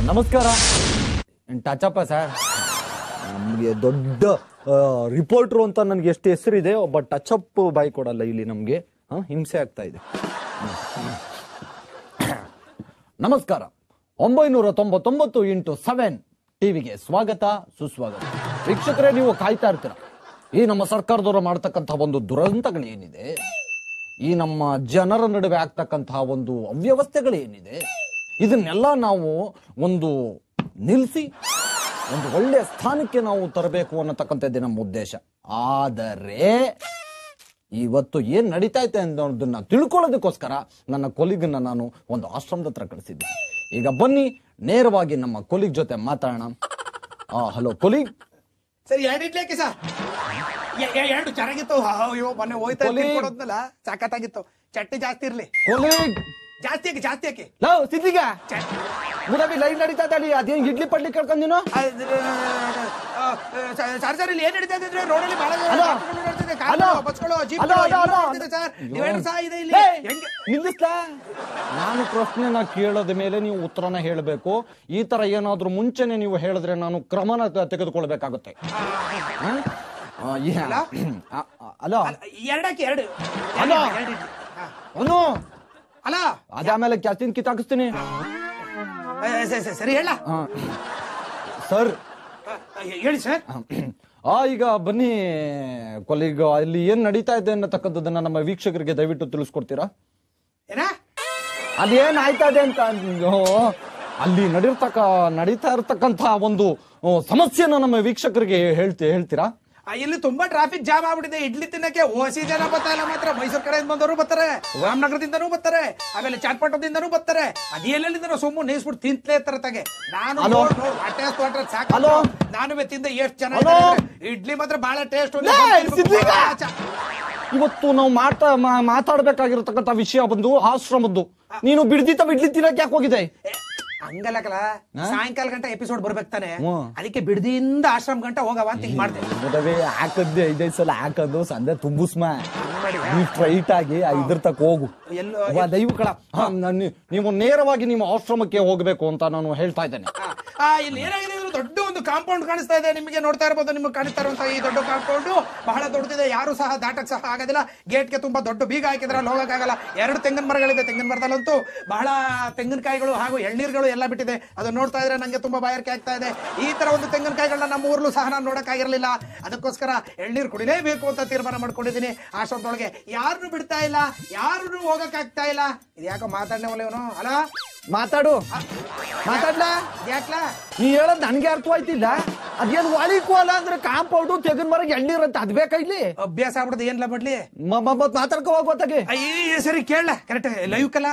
ನಮಸ್ಕಾರ ಟಚಪ್ಪ ಸರ್ ನಮಗೆ ದೊಡ್ಡ ರಿಪೋರ್ಟ್ರು ಅಂತ ನನಗೆ ಎಷ್ಟು ಹೆಸರಿದೆ ಒಬ್ಬ ಟಚಪ್ ಬಾಯಿ ಕೊಡಲ್ಲ ಇಲ್ಲಿ ನಮಗೆ ಹಿಂಸೆ ಆಗ್ತಾ ಇದೆ ನಮಸ್ಕಾರ ಒಂಬೈನೂರ ತೊಂಬತ್ತೊಂಬತ್ತು ಇಂಟು ಸೆವೆನ್ ಟಿವಿಗೆ ಸ್ವಾಗತ ಸುಸ್ವಾಗತ ವೀಕ್ಷಕರೇ ನೀವು ಕಾಯ್ತಾ ಇರ್ತೀರ ಈ ನಮ್ಮ ಸರ್ಕಾರದವರು ಮಾಡ್ತಕ್ಕಂಥ ಒಂದು ದುರಂತಗಳು ಏನಿದೆ ಈ ನಮ್ಮ ಜನರ ನಡುವೆ ಆಗ್ತಕ್ಕಂತಹ ಒಂದು ಅವ್ಯವಸ್ಥೆಗಳು ಏನಿದೆ ಇದನ್ನೆಲ್ಲ ನಾವು ಒಂದು ನಿಲ್ಲಿಸಿ ಒಂದು ಒಳ್ಳೆಯ ಸ್ಥಾನಕ್ಕೆ ನಾವು ತರಬೇಕು ಅನ್ನತಕ್ಕಂಥದ್ದೇ ನಮ್ಮ ಉದ್ದೇಶ ಆದರೆ ಇವತ್ತು ಏನ್ ನಡೀತಾ ಇದೆ ಅನ್ನೋದನ್ನ ತಿಳ್ಕೊಳ್ಳೋದಕ್ಕೋಸ್ಕರ ನನ್ನ ಕೊಲಿಗನ್ನ ನಾನು ಒಂದು ಆಶ್ರಮದ ಹತ್ರ ಕಳಿಸಿದ್ದೆ ಈಗ ಬನ್ನಿ ನೇರವಾಗಿ ನಮ್ಮ ಕೊಲಿಗ್ ಜೊತೆ ಮಾತಾಡೋಣ ಆ ಹಲೋ ಕೊಲಿಗ್ ಸರಿ ಎರಡು ಇಡ್ಲಿ ಹಾಕಿ ಸರ್ ಎ- ಎ- ಎರಡು ಚೆನ್ನಾಗಿತ್ತು ಅಯ್ಯೋ ಮೊನ್ನೆ ಹೋಯ್ತಾ ಕೊಲಿ. ಕೊಡೋದ್ನಲ್ಲ ಸಖತ್ತಾಗಿತ್ತು ಚಟ್ನಿ ಜಾಸ್ತಿ ಇರ್ಲಿ ಕೊಲಿಗ್ ಜಾಸ್ತಿ ಹಾಕಿ ಜಾಸ್ತಿ ಹಾಕಿ ಲವ್ ಸಿದ್ದಿಗ ಚಟ್- ಮುದವಿ ಲೈನ್ ನಡೀತಾ ಇದ್ದಾಳಿ ಅದೇನ್ ಇಡ್ಲಿ ಪಡ್ಲಿ ಕಳ್ಕೊಂಡ್ ನೀನು ಆ, ಇದು, ಆ, ಆ, ಸರ್ ಸರ್ ಸರ್, ಇಲ್ಲಿ ಏನ್ ನಡೀತಾ ಇದೆ ರೋಡಲ್ಲಿ ಬಹಳ ಜನ ಹಲೋ. ಟ್ರಾಫಿಕ್ಗಳು ನಡೀತಿದೆ, ಹಲೋ. ಕಾರ್ಗಳು, ಬಸ್ಗಳು ಹಲೋ, ಜೀಪ್ಗಳು ಹಲೋ, ಎಲ್ಲ ಹಲೋ. ನಡೀತಿದೆ ಸರ್ ಡಿವೈಡರ್ ಸಹ ಇದೆ ಇಲ್ಲಿ ಲೇ, ಹೆಂಗೆ ನಿಲ್ಲಿಸ್ಲಾ? ನಾನು ಪ್ರಶ್ನೆನ ಕೇಳದ ಮೇಲೆ ನೀವು ಉತ್ತರನ ಹೇಳಬೇಕು ಈ ತರ ಏನಾದ್ರೂ ಮುಂಚೆನೆ ನೀವು ಹೇಳಿದ್ರೆ ನಾನು ಕ್ರಮನ ತ- ತೆಗೆದುಕೊಳ್ಬೇಕಾಗುತ್ತೆ ಹ? ಆ, ಈ- ಹಲೋ? ಆ, ಆ, ಹಲೋ ಎರಡು ಹಾಕಿ ಎರಡು ಹಲೋ. ಎರಡು ಇಡ್ಲಿ ಹಾ. ಅವನು ಅಲ್ಲ ಅದಾದ್ಮೇಲೆ ಕ್ಯಾಸ್ಟಿನ್ ಕಿತ್ತಾಕಿಸ್ತೀನಿ ಆ, ಸರಿ, ಸರಿ, ಸರಿ ಹೇಳ ಆ, ಸರ್ ಹೇಳಿ ಸರ್ ಆ ಈಗ ಬನ್ನಿ ಕೊಲಿಗ ಅಲ್ಲಿ ಏನ್ ನಡೀತಾ ಇದೆ ಅನ್ನತಕ್ಕಂಥದ್ದನ್ನ ನಮ್ಮ ವೀಕ್ಷಕರಿಗೆ ದಯವಿಟ್ಟು ತಿಳಿಸ್ಕೊಡ್ತೀರಾ ಏನ ಅಲ್ಲಿ ಏನ್ ಆಯ್ತಾ ಇದೆ ಅಂತ ಓ, ಅಲ್ಲಿ ನಡೀರ್ತಕ್ಕ ನಡೀತಾ ಇರತಕ್ಕಂತ ಒಂದು ಓ, ಸಮಸ್ಯೆನ ನಮ್ಮ ವೀಕ್ಷಕರಿಗೆ ಹೇಳ್ತಿ ಹೇಳ್ತೀರಾ ಆ, ಇಲ್ಲಿ ತುಂಬಾ ಟ್ರಾಫಿಕ್ ಜಾಮ್ ಆಗ್ಬಿಟ್ಟಿದೆ ಇಡ್ಲಿ ತಿನ್ನಕ್ಕೆ ಓಸಿ ಜನ ಬರ್ತಾ ಇಲ್ಲ ಮಾತ್ರ ಮೈಸೂರು ಕಡೆಯಿಂದ ಬಂದವರು ಬರ್ತಾರೆ ರಾಮನಗರದಿಂದನೂ ಬರ್ತಾರೆ ಆಮೇಲೆ ಚಾಟ್ಪಟ್ಟದಿಂದನೂ ಬರ್ತಾರೆ ಅದು ಎಲ್ಲೆಲ್ಲಿಂದ ಸುಮ್ಮನೆ ನೇಸ್ಬಿಟ್ಟು ತಿಂತಲೇ ಇರ್ತಾರೆ ತಗೆ ನಾನು ಹಲೋ? ನೋಡ್- ನೋಡ್ ಹೊಟ್ಟೆ ಹಸ್ದು ಹೊರ್ಟ್ರೆ ಸಾಕು ಹಲೋ? ನಾನು ತಿಂದ ಎಷ್ಟು ಜನ ಹಲೋ? ಇದ್ದಾರೆ. ಇಡ್ಲಿ ಮಾತ್ರ ಬಹಳ ಟೇಸ್ಟ್ ಲೇ, ಸಿದ್ಲಿಗ! ಇವತ್ತು ನಾವು ಮಾತಾ ಮಾ- ಮಾತಾಡ್ಬೇಕಾಗಿರತಕ್ಕಂತ ವಿಷಯ ಬಂದು ಆಶ್ರಮದ್ದು ನೀನು ಬಿಡ್ದಿತ್ತ ಬಿಡ್ಲಿ ತಿನ್ನಕ್ ಯಾಕೆ ಹೋಗಿದೆ ಹಂಗಲ್ಲಕಲ್ಲ ಸಾಯಂಕಾಲ ಗಂಟೆ ಎಪಿಸೋಡ್ ಬರ್ಬೇಕು ತಾನೆ ಹ್ಮ್. ಅದಕ್ಕೆ ಬಿಡದಿಂದ ಆಶ್ರಮ ಗಂಟೆ ಹೋಗವ ಅಂತ ಹಿಂಗ್ ಮಾಡ್ದೆ ಮದುವೆ ಹಾಕದ್ದೆ ಐದೈದು ಸಲ ಹಾಕಂದು ಸಂದೆ ತುಂಬುಸ್ಮ ಮಾಡಿ. ನೀವು ಸ್ಟ್ರೈಟ್ ಆಗಿ ಆ ಇದ್ರ ತಕ ಹೋಗು ಎಲ್ಲೋ ಅವ್ವ, ದೈವ ಕಳ ಹಾ, ನಾನ್ ನೀ- ನೀವು ನೇರವಾಗಿ ನಿಮ್ಮ ಆಶ್ರಮಕ್ಕೆ ಹೋಗಬೇಕು ಅಂತ ನಾನು ಹೇಳ್ತಾ ಇದ್ದೇನೆ ಆ, ಆ, ಇಲ್ಲಿ ಏನಾಗಿದೆ ಅಂದ್ರೆ ದೊಡ್ಡ ಒಂದು ಕಾಂಪೌಂಡ್ ಕಾಣಿಸ್ತಾ ಇದೆ ನಿಮಗೆ ನೋಡ್ತಾ ಇರಬಹುದು ನಿಮಗೆ ಕಾಣಿಸ್ತಾ ಇರುವಂತಹ ಈ ದೊಡ್ಡ ಕಾಂಪೌಂಡ್ ಬಹಳ ದೊಡ್ಡದಿದೆ ಯಾರು ಸಹ ದಾಟಕ್ ಸಹ ಆಗೋದಿಲ್ಲ ಗೇಟ್ಗೆ ತುಂಬಾ ದೊಡ್ಡ ಬೀಗ ಹಾಕಿದ್ರೆ ಅಲ್ಲಿ ಹೋಗಕ್ಕಾಗಲ್ಲ ಎರಡು ತೆಂಗಿನ ಮರಗಳಿದೆ ತೆಂಗಿನ ಮರದಲ್ಲಂತೂ ಬಹಳ ತೆಂಗಿನಕಾಯಿಗಳು ಹಾಗೂ ಎಳ್ನೀರುಗಳು ಎಲ್ಲ ಬಿಟ್ಟಿದೆ ಅದನ್ನ ನೋಡ್ತಾ ಇದ್ರೆ ನಂಗೆ ತುಂಬಾ ಬಾಯಾರಿಕೆ ಆಗ್ತಾ ಇದೆ ಈ ತರ ಒಂದು ತೆಂಗಿನಕಾಯಿಗಳನ್ನ ನಮ್ಮ ಊರ್ಲು ಸಹ ನಾನು ನೋಡಕ್ಕಾಗಿರ್ಲಿಲ್ಲ ಅದಕ್ಕೋಸ್ಕರ ಎಳ್ನೀರು ಕುಡಿಲೇಬೇಕು ಅಂತ ತೀರ್ಮಾನ ಮಾಡ್ಕೊಂಡಿದ್ದೀನಿ ಆಶ್ರಮದೊಳಗೆ ಯಾರನ್ನು ಬಿಡ್ತಾ ಇಲ್ಲ ಯಾರನ್ನು ಹೋಗಕ್ಕಾಗ್ತಾ ಇಲ್ಲ ಇದು ಯಾಕೋ ಮಾತಾಡ್ನೆ ಇವನು ಅಲ್ಲ ಮಾತಾಡು ಮಾತಾಡ್ಲಾ ಯಾಕ್ಲಾ ನೀ ಹೇಳೋದ್ ನನ್ಗೆ ಅರ್ಥವಾಯ್ತಿಲ್ಲ ಅದೇನ್ ಒಳಿಕು ಅಲ್ಲ ಅಂದ್ರೆ ಕಾಂಪೌಂಡು ತೆಗನ್ ಮರಗೆ ಎಳ್ನೀರಂತ ಅದ್ ಬೇಕಾ ಇಲ್ಲಿ ಅಭ್ಯಾಸ ಆಗ್ಬಿಡ್ದು ಏನ್ಲ ಬಿಡ್ಲಿ ಮ- ಮ- ಮತ್ ಮಾತಾಡ್ಕೊ ಹೋಗ್ಬೋತಾಗೆ ಅಯ್ಯ ಸರಿ ಕೇಳಲ್ಲ ಕರೆಕ್ಟ್ ಲೈವ್ ಕಲ್ಲ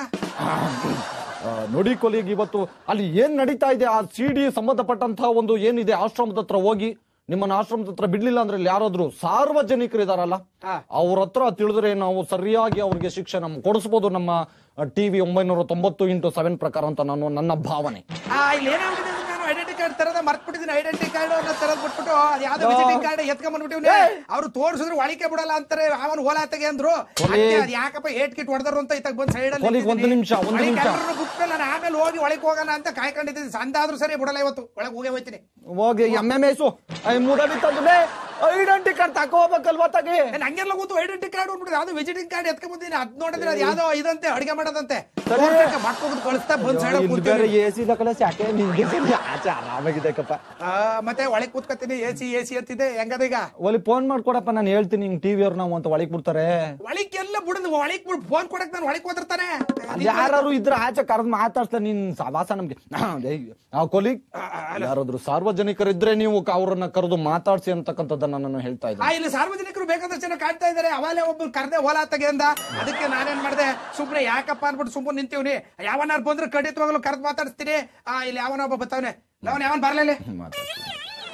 ನೋಡಿ ಕೊಲಿಗ್ ಇವತ್ತು ಅಲ್ಲಿ ಏನ್ ನಡೀತಾ ಇದೆ ಆ ಸಿಡಿ ಸಂಬಂಧಪಟ್ಟಂತಹ ಒಂದು ಏನಿದೆ ಆಶ್ರಮದ ಹತ್ರ ಹೋಗಿ ನಿಮ್ಮನ್ನ ಆಶ್ರಮದ ಹತ್ರ ಬಿಡ್ಲಿಲ್ಲ ಅಂದ್ರೆ ಇಲ್ಲಿ ಯಾರಾದ್ರೂ ಸಾರ್ವಜನಿಕರು ಇದಾರಲ್ಲ ಹಾ. ಅವ್ರ ಹತ್ರ ತಿಳಿದ್ರೆ ನಾವು ಸರಿಯಾಗಿ ಅವ್ರಿಗೆ ಶಿಕ್ಷೆ ನಮ್ ಕೊಡಿಸ್ಬೋದು ನಮ್ಮ ಟಿವಿ ಒಂಬೈನೂರ ತೊಂಬತ್ತು ಇಂಟು ಸೆವೆನ್ ಪ್ರಕಾರ ಅಂತ ನಾನು ನನ್ನ ಭಾವನೆ ಆ ಇಲ್ಲಿ ಏನಾಗ್ಬಿಟ್ಟಿದೆ ಅಂದ್ರೆ ನಾನು ಐಡೆಂಟಿ ಕಾರ್ಡ್ ತರದ ಮರ್ತ್ಬಿಟ್ಟಿದ್ದೀನಿ ಐಡೆಂಟಿ ಕಾರ್ಡ್ ಅನ್ನ ತರದ್ ಬಿಟ್ಬಿಟ್ಟು ಅದು ಯಾವ್ದೋ ವಿಸಿಟಿಂಗ್ ಕಾರ್ಡ್ ಎತ್ಕೊಂಡ್ಬಂದ್ಬಿಟ್ಟಿವ್ನೆ ಅವ್ರು ತೋರ್ಸಿದ್ರು ಒಳಿಕೆ ಬಿಡಲ್ಲ ಅಂತಾರೆ ಅವನು ಓಲಾ ತೆಗೆ ಅಂದ್ರು ಅದಕ್ಕೆ ಅದ್ ಯಾಕಪ್ಪ ಏಟ್ ಕಿಟ್ ಹೊಡೆದ್ರು ಅಂತ ಇತ್ತಾಗ ಬಂದ್ ಸೈಡ್ ಅಲ್ಲಿ ಕೊನೆಗೆ ಒಂದು ನಿಮಿಷ, ಒಂದು ನಿಮಿಷ. ಬಿಟ್ಟು ನಾನು ಆಮೇಲೆ ಹೋಗಿ ಒಳಗೆ ಹೋಗೋಣ ಅಂತ ಕಾಯ್ಕೊಂಡಿದ್ದೀನಿ ಸಂದಾದ್ರೂ ಸರಿ ಬಿಡಲ್ಲ ಇವತ್ತು ಒಳಗೆ ಹೋಗೇ ಹೋಯ್ತೀನಿ ಹೋಗಿ ಎಮ್ ಎಮ್ ಎಸು ಮೂಡಲಿ ತಂದ್ರೆ ಐಡೆಂಟಿ ಕಾರ್ಡ್ ತಕೋ ಹೋಗ್ಬೇಕಲ್ವಾ ತಗೆ ಏನ್ ಹಂಗೆಲ್ಲ ಗೊತ್ತು ಐಡೆಂಟಿ ಕಾರ್ಡ್ ಹೋಗ್ಬಿಟ್ಟು ಯಾವ್ದೋ ವಿಸಿಟಿಂಗ್ ಕಾರ್ಡ್ ಎತ್ಕೊಂಡ್ ಬಂದಿದ್ದೀನಿ ಅದ್ ನೋಡಿದ್ರೆ ಅದು ಯಾವ್ದೋ ಇದಂತೆ ಅಡಿಗೆ ಮಾಡೋದಂತೆ ಮಾಡ್ಕೊಂಡು ಕಳಿಸ್ತಾ ಬಂದ್ ಸೈಡ್ ಇಲ್ಲಿ ಬೇರೆ ಎ ಸಿ ಕಲ ಸಾಕೆ ನಿಂಗೆ ಸರಿ ಆಚೆ ಆರಾಮಾಗಿದೆ ಕಪ್ಪ ಮತ್ತೆ ಒಳಗೆ ಕೂತ್ಕೊತೀನಿ ಎ ಸಿ ಎ ಸಿ ಅಂತಿದೆ ಹೆಂಗದ ಈಗ ಒಲಿ ಫೋನ್ ಮಾಡ್ಕೊಡಪ್ಪ ನಾನು ಹೇಳ್ತೀನಿ ಹಿಂಗ್ ಟಿವಿ ಅವ್ರು ನಾವು ಅಂತ ಒಳಗ್ ಬಿಡ್ತಾರೆ ಒಳಕ್ ಎಲ್ಲ ಬಿಡದ್ ಒಳಕ್ ಬಿಡ್ ಫೋನ್ ಕೊಡಕ್ ನಾನು ಒಳಕ್ ಹೋದಿರ್ತಾನೆ ಅಲ್ಲಿ ಯಾರು ಇದ್ರ ಆಚೆ ಕರೆದ್ ಮಾತಾಡ್ತಾ ನಿನ್ ಸವಾಸ ನಮ್ಗೆ ಆ ಕೊಲಿ ಯಾರಾದ್ರೂ ಸಾರ್ವಜನಿಕರಿದ್ರೆ ನೀವು ಕ- ಅವ್ರನ್ನ ಕರೆದು ಮಾತಾಡ್ಸಿ ಅಂತಕ್ಕಂಥದ್ದನ್ನ ನಾನು ಹೇಳ್ತಾ ಆ ಇದ್ದೀನಿ ಇಲ್ಲಿ ಸಾರ್ವಜನಿಕರು ಬೇಕಾದಷ್ಟು ಜನ ಕಾಡ್ತಾ ಇದಾರೆ ಅವಾಗಲೇ ಒಬ್ಬ ಕರ್ದೆ ಓಲಾ ತೆಗೆ ಅಂದ ಅದಕ್ಕೆ ನಾನೇನ್ ಮಾಡ್ದೆ ಸುಮ್ನೆ ಯಾಕಪ್ಪ ಅನ್ಬಿಟ್ಟು ಸುಮ್ಮನೆ ನಿಂತೀವ್ನಿ ಯಾವನಾರು ಬಂದ್ರೆ ಖಂಡಿತವಾಗ್ಲೂ ಕರೆದು ಮಾತಾಡಿಸ್ತೀನಿ ಆ ಇಲ್ಲಿ ಯಾವನ ಒಬ್ಬ ಬರ್ತಾವನೆ ಅವನ್ ಯಾವನ್ ಬರ್ಲಿಲ್ಲ ಮಾತಾಡ್ತೀನಿ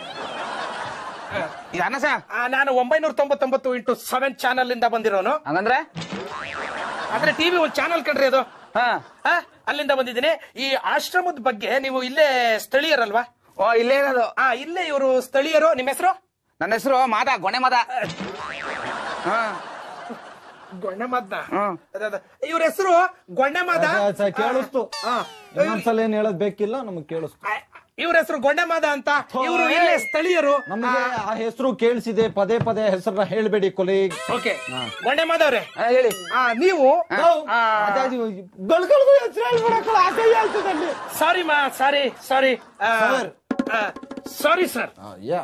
ಯಾನ ಸಾ ನಾನು ಒಂಬೈನೂರ ತೊಂಬತ್ತೊಂಬತ್ತು ಇಂಟು ಸೆವೆನ್ ಚಾನಲ್ ಇಂದ ಬಂದಿರೋನು ಹಂಗಂದ್ರೆ ಆದ್ರೆ ಟಿವಿ ಒಂದು ಚಾನಲ್ ಕಣ್ರಿ ಅದು ಹಾ ಆ, ಅಲ್ಲಿಂದ ಬಂದಿದ್ದೀನಿ ಈ ಆಶ್ರಮದ ಬಗ್ಗೆ ನೀವು ಇಲ್ಲೇ ಸ್ಥಳೀಯರಲ್ವಾ ಓ ಇಲ್ಲೇ ಇರೋದು ಆ ಇಲ್ಲೇ ಇವರು ಸ್ಥಳೀಯರು ನಿಮ್ಮ ಹೆಸರು ನನ್ನ ಹೆಸರು ಮಾದ ಗೊಣೆ ಮಾದ ಹಾ ಗೊಣ್ಣೆ ಮಾದ್ನ ಇವ್ರ ಹೆಸರು ಗೊಣ್ಣೆ ಮಾದ ಅದ್ ಅದ್ ಕೇಳಿಸ್ತು ಹಾ. ಇನ್ನೊಂದ್ಸಲ ಏನ್ ಹೇಳೋದ್ ಬೇಕಿಲ್ಲ ನಮಗ್ ಕೇಳಿಸ್ತು ಇವ್ರ ಹೆಸರು ಗೊಣ್ಣೆ ಮಾದ ಅಂತ ಇವರು ಇಲ್ಲೇ ಸ್ಥಳೀಯರು ನಮಗೆ ಆ ಹೆಸರು ಕೇಳಿಸಿದೆ ಪದೇ ಪದೇ ಹೆಸರನ್ನ ಹೇಳ್ಬೇಡಿ ಕೊಲೀಗ್ ಓಕೆ ಗೊಣ್ಣೆ ಮಾದ ಅವ್ರೆ ಹೇಳಿ ಆ, ನೀವು ಗಳಿಗಳದು ಹೆಸರು ಹೇಳ್ಬಿಡಕ್ಕಲ್ಲ ಅಸಹ್ಯ ಆಗ್ತದಲ್ಲಿ ಸಾರಿ ಮಾ ಸಾರಿ ಸಾರಿ Sir. ಸಾರಿ ಸರ್ ಯಾ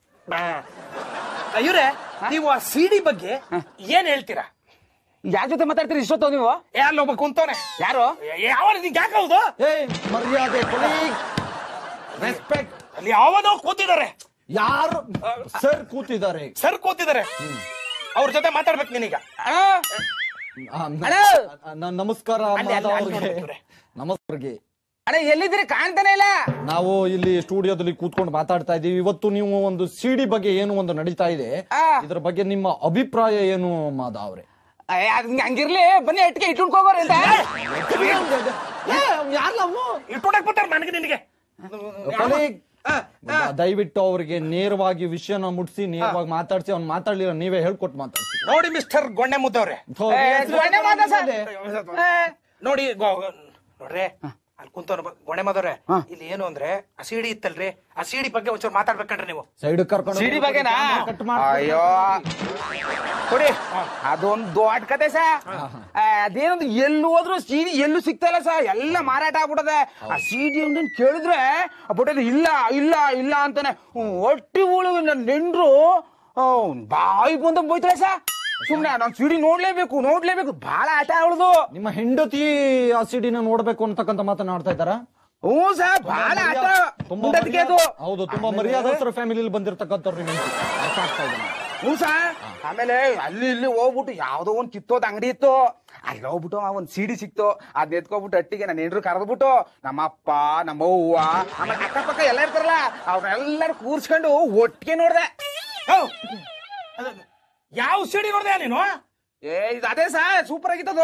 ಇವ್ರೆ ನೀವು ಆ ಸಿಡಿ ಬಗ್ಗೆ ಏನ್ ಹೇಳ್ತೀರಾ ಯಾರ ಜೊತೆ ಮಾತಾಡ್ತೀರಿ ಇಷ್ಟೊತ್ತು ನೀವು ಏ ಅಲ್ಲೊಬ್ಬ ಕುಂತವನೆ ಯಾರು ಯಾವ ನಿಂಗೆ ಯಾಕೆ ಹೌದು ಏ ಮರ್ಯಾದೆ ಕೊಲೀಗ್ ರೆಸ್ಪೆಕ್ಟ್ ಅಲ್ಲಿ ಯಾವನೋ ಕೂತಿದ್ದಾರೆ ಯಾರು ಸರ್ ಕೂತಿದ್ದಾರೆ ಸರ್ ಕೂತಿದ್ದಾರೆ ಅವ್ರ ಜೊತೆ ಮಾತಾಡ್ಬೇಕು ನೀನೀಗ ಆ, ನ- Hello. ನ- ನಮಸ್ಕಾರ ಅಲ್ಲಿ, ಅಲ್ಲಿ, ಮಾಧವ್ ಅಲ್ಲಿ ಅವ್ರಿಗೆ ನೋಡ್ತಿವ್ರೆ. ನಮಸ್ಕಾರ್ಗೆ ಅಣ್ಣ ಎಲ್ಲಿದ್ದೀರಿ ಕಾಣ್ತಾನೆ ಇಲ್ಲ ನಾವು ಇಲ್ಲಿ ಸ್ಟುಡಿಯೋದಲ್ಲಿ ಕೂತ್ಕೊಂಡು ಮಾತಾಡ್ತಾ ಇದೀವಿ ಇವತ್ತು ನೀವು ಒಂದು ಸಿಡಿ ಬಗ್ಗೆ ಏನು ಒಂದು ನಡೀತಾ ಇದೆ ಆ. ಇದ್ರ ಬಗ್ಗೆ ನಿಮ್ಮ ಅಭಿಪ್ರಾಯ ಏನು ಮಾಧವ್ ಅವ್ರೆ ಅಯ್ಯ, ಅದ್ ಹಿಂಗ್ ಹಂಗಿರ್ಲಿ ಬನ್ನಿ ಎಟ್ಗೆ ಇಟ್ಕೊಂಡ್ ಹೋಗೋರಿ ಅಂತ ಇಟ್ಕೊಡಕ್ ಬಿಟ್ಟಾರ ನನಗೆ ನಿನಗೆ ಕೊನೆಗ್ ದಯವಿಟ್ಟು ಅವ್ರಿಗೆ ನೇರವಾಗಿ ವಿಷಯನ ಮುಟ್ಸಿ ನೇರವಾಗಿ ಮಾತಾಡ್ಸಿ ಅವ್ನು ಮಾತಾಡ್ಲಿಲ್ಲ ನೀವೇ ಹೇಳ್ಕೊಟ್ಟು ಮಾತಾಡ್ಸಿ ನೋಡಿ ಮಿಸ್ಟರ್ ಗೊಣ್ಣೆ ಮುದ್ದವ್ರೆ ಥೋ, ಏ, ಹೆಸ್ರು ಗೊಣ್ಣೆ ಮಾದ ಸರ್. ಇದೆ. ನೋಡಿ ಗೊ- ನೋಡ್ರಿ ಅಲ್ಲಿ ಕುಂತವ್ರ ಗೊಣ್ಣೆ ಮಾದವ್ರೆ ಇಲ್ಲಿ ಏನು ಅಂದ್ರೆ ಆ ಸಿಡಿ ಇತ್ತಲ್ರಿ ಆ ಸಿಡಿ ಬಗ್ಗೆ ಒಂಚೂರು ಮಾತಾಡ್ಬೇಕಂಡ್ರಿ ನೀವು ಸೈಡ್ ಕರ್ಕೊಂಡು ಸಿಡಿ ಹೋಗಿ ಬಗ್ಗೆನಾ ಕ್ಯಾಮ್ರಾ ಕಟ್ ಮಾಡಿ ಅಯ್ಯೋ ಕೊಡಿ ಅದೊಂದು ದೊಡ್ಡ ಕತೆ ಸಾ ಅದೇನೊಂದು ಎಲ್ಲಿ ಹೋದ್ರು ಸಿಡಿ ಎಲ್ಲೂ ಸಿಗ್ತಾ ಇಲ್ಲ ಸಾ ಎಲ್ಲ ಮಾರಾಟ ಆಗ್ಬಿಡದೆ ಆ ಸಿಡಿ ಒಂದನ್ ಕೇಳಿದ್ರೆ ಬಟ್ ಇಲ್ಲ ಇಲ್ಲ ಇಲ್ಲ ಅಂತಾನೆ ಹ್ಮ್, ಒಟ್ಟಿ ಉಳು ನನ್ನ ನೆಂಡ್ರು ಬಾಯಿ ಬಂದ ಹೋಯ್ತಾಳೆ ಸಾ ಸುಮ್ನೆ ನಾನ್ ಸಿಡಿ ನೋಡ್ಲೇಬೇಕು ನೋಡ್ಲೇಬೇಕು ಬಹಳ ಆಟ ಅವಳದು ನಿಮ್ಮ ಹೆಂಡತಿ ಆ ಸಿಡಿನ ನೋಡ್ಬೇಕು ಅಂತಕ್ಕಂತ ಮಾತನಾಡ್ತಾ ಇದ್ದಾರಾ ಹ್ಞೂ ಸಾ ಬಹಳ ಆಟ ತುಂಬಾ ಮುಂದಕ್ಕೆ ಅದು ಮರ್ಯಾದ- ಹೌದು ತುಂಬಾ ಮರ್ಯಾದಸ್ತರ ಫ್ಯಾಮಿಲಿಲಿ ಬಂದಿರ್ತಕ್ಕಂಥವ್ರು ನಿಮ್ಮ ಹೆಂಡ್ತಿ. ಅರ್ಥ ಆಗ್ತಾ ಇದೆ ನನಗೆ. ಹ್ಞೂ ಸಾ ಆಮೇಲೆ ಅಲ್ಲಿ ಇಲ್ಲಿ ಹೋಗ್ಬಿಟ್ಟು ಯಾವ್ದೋ ಒಂದ್ ಕಿತ್ತೋದ್ ಅಂಗಡಿ ಇತ್ತು ಅಲ್ಲಿ ಹೋಗ್ಬಿಟ್ಟು ಆ ಒಂದ್ ಸಿಡಿ ಸಿಕ್ತು ಅದ್ ಎತ್ಕೊಬಿಟ್ಟು ಅಟ್ಟಿಗೆ ನನ್ನ ಹೆಂಡ್ರು ಕರೆದ್ಬಿಟ್ಟು ನಮ್ಮ ಅಪ್ಪ ನಮ್ಮ ಅವ್ವ ಆಮೇಲೆ ಅಕ್ಕಪಕ್ಕ ಎಲ್ಲ ಇರ್ತಾರಲ್ಲ ಅವ್ರನ್ನೆಲ್ಲರೂ ಕೂರ್ಸ್ಕೊಂಡು ಒಟ್ಟಿಗೆ ನೋಡ್ದೆ ಹೌ. ಅದು- ಯಾವ ಸಿಡಿ ನೋಡ್ದೆ ನೀನು ಏ ಇದು ಅದೇ ಸಾ ಸೂಪರ್ ಆಗಿತ್ತದು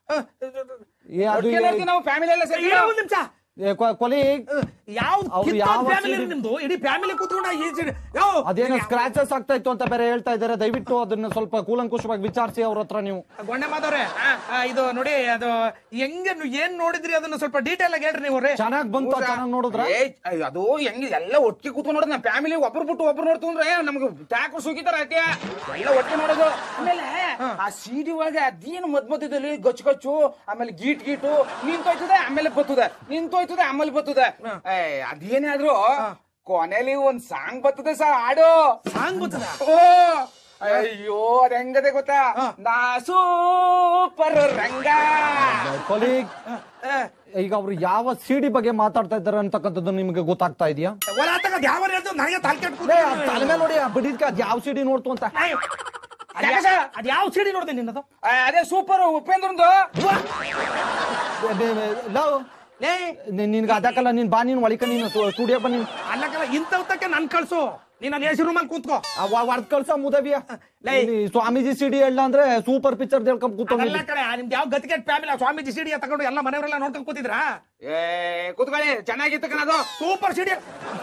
ಏ, ಅದು ಒಟ್ಟಿಗೆ ನೋಡ್ತೀವಿ ನಾವು ಫ್ಯಾಮಿಲಿ ಎಲ್ಲ ಸೇರಿ ಇರೋ ಒಂದ್ ನಿಮಿಷ ಏ, ಕೊ- ಕೊಲೀಗ್ ಯಾವ್ದು ಅವ್ರು ಯಾವ ಫ್ಯಾಮಿಲಿ CD? ನಿಮ್ದು ಇಡೀ ಫ್ಯಾಮಿಲಿ ಕೂತ್ಕೊಂಡ ಈ ಸಿಡಿ ಯಾವ ಅದೇನೋ ಸ್ಕ್ರಾಚಸ್ ಆಗ್ತಾ ಇತ್ತು ಅಂತ ಬೇರೆ ಹೇಳ್ತಾ ಇದ್ದಾರೆ ದಯವಿಟ್ಟು ಅದನ್ನ ಸ್ವಲ್ಪ ಕೂಲಂಕುಷವಾಗಿ ವಿಚಾರಿಸಿ ಅವ್ರ ಹತ್ರ ನೀವು ಗೊಣ್ಣೆ ಮಾದವ್ರೆ ಇದು ನೋಡಿ ಅದು ಹೆಂಗೆ ನೀವು ಏನ್ ನೋಡಿದ್ರಿ ಅದನ್ನ ಸ್ವಲ್ಪ ಡೀಟೇಲ್ ಆಗಿ ಹೇಳ್ರಿ ನೀವು ರೀ ಚೆನ್ನಾಗ್ ಬಂತು ಚೆನ್ನಾಗ್ ನೋಡಿದ್ರ ಏ, ಅಯ್ಯೋ, ಅದು ಹೆಂಗ್ ಎಲ್ಲ ಒಟ್ಟಿಗೆ ಕೂತ್ಕೊಂಡು ನೋಡೋದು ನಮ್ಮ ಫ್ಯಾಮಿಲಿ ಒಬ್ರು ಬಿಟ್ಟು ಒಬ್ರು ನೋಡ್ತು ಅಂದ್ರೆ ನಮ್ಗೆ ಟ್ಯಾಕ್ ಸುಗಿತಾರ ಯಾಕೆ ಎಲ್ಲ ಒಟ್ಟಿಗೆ ನೋಡೋದು ಆಮೇಲೆ ಆ ಸಿಡಿ ಒಳಗೆ ಅದೇನು ಮದ್ ಮಧ್ಯದಲ್ಲಿ ಗಚ್ಚು ಗಚ್ಚು ಆಮೇಲೆ ಗೀಟ್ ಗೀಟು ನಿಂತೋಯ್ತದೆ ಆಮೇಲೆ ಬರ್ತದೆ ನಿಂತೋಯ್ತದೆ ಆಮೇಲೆ ಬರ್ತದೆ ಏ ಅದೇನೇ ಆದ್ರೂ ಕೊನೆಯಲ್ಲಿ ಒಂದ್ ಸಾಂಗ್ ಬರ್ತದೆ ಸರ್ ಹಾಡು ಸಾಂಗ್ ಗೊತ್ತದ ಓ ಅಯ್ಯೋ ಅದ್ ಹೆಂಗದೆ ಗೊತ್ತಾ ನಾ ಸೂಪರ್ ರಂಗ ಕೊಲೀಗ್ ಈಗ ಅವ್ರು ಯಾವ ಸಿಡಿ ಬಗ್ಗೆ ಮಾತಾಡ್ತಾ ಇದ್ದಾರೆ ಅಂತಕ್ಕಂಥದ್ದು ನಿಮ್ಗೆ ಗೊತ್ತಾಗ್ತಾ ಇದೆಯಾ ಹೊಲ ತಗದ್ ಯಾವ ಹೇಳ್ತು ನನಗೆ ತಲೆ ಕೆಟ್ಟ ಏ, ಅದ್ ತಲೆ ಮೇಲೆ ನೋಡಿ ಬಿಡಿದ್ಕೆ ಅದ್ ಯಾವ ಸಿಡಿ ನೋಡ್ತು ಅಂತ ಯಾಕೆ ಸರ್? ಅದ್ ಯಾವ ಸಿಡಿ ನೋಡ್ದೆ ನಿನ್ನದು ಆ, ಅದೇ ಸೂಪರ್ ಉಪೇಂದ್ರಂದು ಬೇ- ಬೇ- ಬೇ- ಲವ್, ಲೇ ನಿ- ನಿನ್ಗೆ ಅದಕ್ಕಲ್ಲ ನೀನ್ ಬಾ ನೀನ್ ಒಳಿಕ ನೀನು ಸ್ಟುಡಿಯೋ ಬನ್ನಿ ಅಲ್ಲಕ್ಕಲ್ಲ ಇಂಥವತ್ತಕ್ಕೆ ನನ್ ಕಳ್ಸು ನೀನ್ ಅಲ್ಲಿ ಎಸಿ ರೂಮಲ್ಲಿ ಕೂತ್ಕೋ ವರ್ದ್ ಕಳ್ಸ ಮುದವಿಯ ಲೇ. ಇಲ್ಲಿ ಸ್ವಾಮೀಜಿ ಸಿಡಿ ಹೇಳ ಅಂದ್ರೆ ಸೂಪರ್ ಪಿಕ್ಚರ್ ಹೇಳ್ಕೊಂಡ್ ಅಲ್ಲ ಕೂತ್ಕೊಂಡಿದ್ದೆ ಕಡೆ ನಿಮ್ದು ಯಾವ ಗತಿಗೆಟ್ ಫ್ಯಾಮಿಲಿ ಸ್ವಾಮೀಜಿ ಸಿಡಿ ತಗೊಂಡು ಎಲ್ಲ ಮನೆಯವರೆಲ್ಲ ನೋಡ್ಕೊಂಡ್ ಕೂತಿದ್ರಾ ಏ ಕೂತ್ಕೊಳ್ಳಿ ಚೆನ್ನಾಗಿತ್ತು ಕಣದು ಸೂಪರ್ ಸಿಡಿ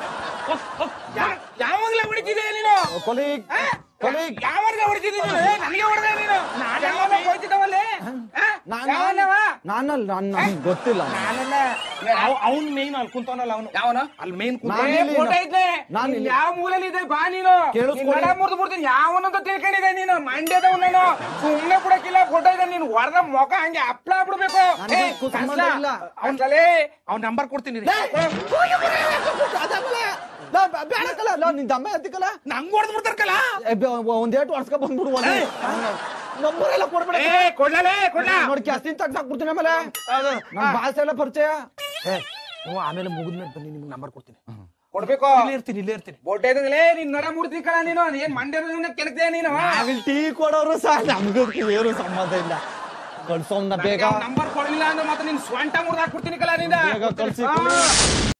ಯಾವಾಗ್ಲೇ ಹೊಡಿತಿದೆ ನೀನು ಕೊಲೀಗ್ ಕೊಲೀಗ್ ಯಾವಾಗ ಹೊಡಿತಿದ್ದೀನಿ ನನಗೆ ಹೊಡೆದೆ ನೀನು ಯಾವಾಗ ಹೋಯ್ತಿದ್ದವಲ್ಲಿ ಯಾವನವ ನಾನಲ್ಲ ನಾನ್ ನನ್ಗೆ ಗೊತ್ತಿಲ್ಲ ಅವ್ನ್ ಮೇನ್ ಅಲ್ಲಿ ಕುಂತವನಲ್ಲ ಅವನು ಯಾವನು ಅಲ್ಲಿ ಮೇನ್ ನಾನ್ ಏ, ಇಲ್ಲಿ- ಫೋಟೋ ಇದ್ದೆ ನಾನ್ ಇಲ್ಲಿ- ಯಾವ ಮೂಲೆಯಲ್ಲಿ ಇದೆ ಬಾ ನೀನು ಕೇಳಿಸ್ಕೊಳ್ಳಿ. ನಡ ಮುರಿದು ಬಿಡ್ತೀನಿ ಯಾವನಂತ ತಿಳ್ಕೊಂಡಿದೆ ನೀನು ಮಂಡ್ಯದವ ನಾನು ಸುಮ್ನೆ ಬಿಡಕ್ಕಿಲ್ಲ ಫೋಟೋ ಇದೆ ನೀನು ಹೊಡೆದ ಮುಖ ಹಂಗೆ ಅಪ್ಲ ಬಿಡ್ಬೇಕು ನನಗೆ ಅದಕ್ಕೂ ಸಂಬಂಧ ಇಲ್ಲ. ಅವನ್ಸಲೇ ಅವ್ನ ನಂಬರ್ ಕೊಡ್ತೀನಿ ಬೇಡಕಲ್ಲ ನಿನ್ ದಮ್ಮ ಎತ್ತಿಕಲ್ಲ ನಂಗ್ ಹೊಡೆದ್ ಬಿಡ್ತಾರಕಲ್ಲ ಒಂದ್ ಏಟು ವರ್ಷಕ್ಕೆ ಬಂದ್ಬಿಡು ನಂಬರ್ ಎಲ್ಲ ಕೊಡ್ಬೇಡ ಏ ಕೊಡ್ಲೇ ಕೊಡ್ಲ ನೋಡಿ ಕ್ಯಾಸ್ಟಿನ್ ತಗ್ಸಾಕ್ಬಿಡ್ತೀನಿ ಆಮೇಲೆ ನನ್ ಭಾಷೆ ಎಲ್ಲ ಪರಿಚಯ ನೀವು ಆಮೇಲೆ ಮುಗಿದ್ಮೇಲೆ ಬನ್ನಿ ನಿಮ್ಗೆ ನಂಬರ್ ಕೊಡ್ತೀನಿ ಕೊಡ್ಬೇಕು ಇಲ್ಲೇ ಇರ್ತೀನಿ ಇಲ್ಲೇ ಇರ್ತೀನಿ ಬೊಟ್ಟೆ ಇದ್ದಂಗ್ಲೇ ನೀನ್ ನಡ ಮುಡ್ತೀನಿ ಕಣ ನೀನು ಏನ್ ಮಂಡ್ಯದ ಕೆಳಕ್ದೆ ನೀನು ನಾವಿಲ್ ಟೀ ಕೊಡೋರು ಸಹ ನಮ್ಗೂ ಏನು ಸಂಬಂಧ ಇಲ್ಲ ಕಳ್ಸೋಮ್ನ ಬೇಗ ನಂಬರ್ ಕೊಡ್ಲಿಲ್ಲ ಅಂದ್ರೆ ಮತ್ತೆ ನಿನ್ ಸ್ವಂಟ ಮುರ್ದು ಹಾಕ್ಬಿಡ್ತೀನಿ ಕಲ ನಿಂದ ಬೇಗ ಕಳ್ಸಿ ಹಾ.